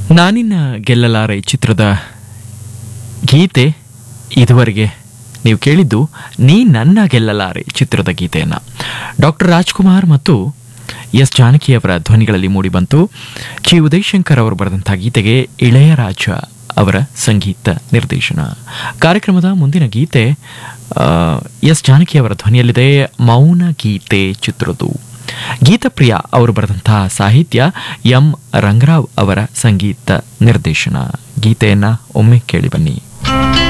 ನಾನಿನ್ನ ಗೆಲ್ಲಲಾರೆ ಚಿತ್ರದ ಗೀತೆ ಇದುವರೆಗೆ ನೀವು ಕೇಳಿದ್ದು ನೀ ನನ್ನ ಗೆಲ್ಲಲಾರೆ ಚಿತ್ರದ ಗೀತೆಯನ್ನು ಡಾಕ್ಟರ್ ರಾಜ್ಕುಮಾರ್ ಮತ್ತು ಎಸ್ ಜಾನಕಿಯವರ ಧ್ವನಿಗಳಲ್ಲಿ ಮೂಡಿಬಂತು ಚಿ ಉದಯಶಂಕರ್ ಅವರು ಬರೆದಂಥ ಗೀತೆಗೆ ಇಳೆಯರಾಜ ಅವರ ಸಂಗೀತ ನಿರ್ದೇಶನ ಕಾರ್ಯಕ್ರಮದ ಮುಂದಿನ ಗೀತೆ ಆ, ಎಸ್ ಜಾನಕಿಯವರ ಧ್ವನಿಯಲ್ಲಿದೆ ಮೌನ ಗೀತೆ ಚಿತ್ರದ್ದು ಗೀತಪ್ರಿಯ ಅವರು ಬರೆದಂತಹ ಸಾಹಿತ್ಯ ಎಂ ರಂಗರಾವ್ ಅವರ ಸಂಗೀತ ನಿರ್ದೇಶನ ಗೀತೆಯನ್ನ ಒಮ್ಮೆ ಕೇಳಿ ಬನ್ನಿ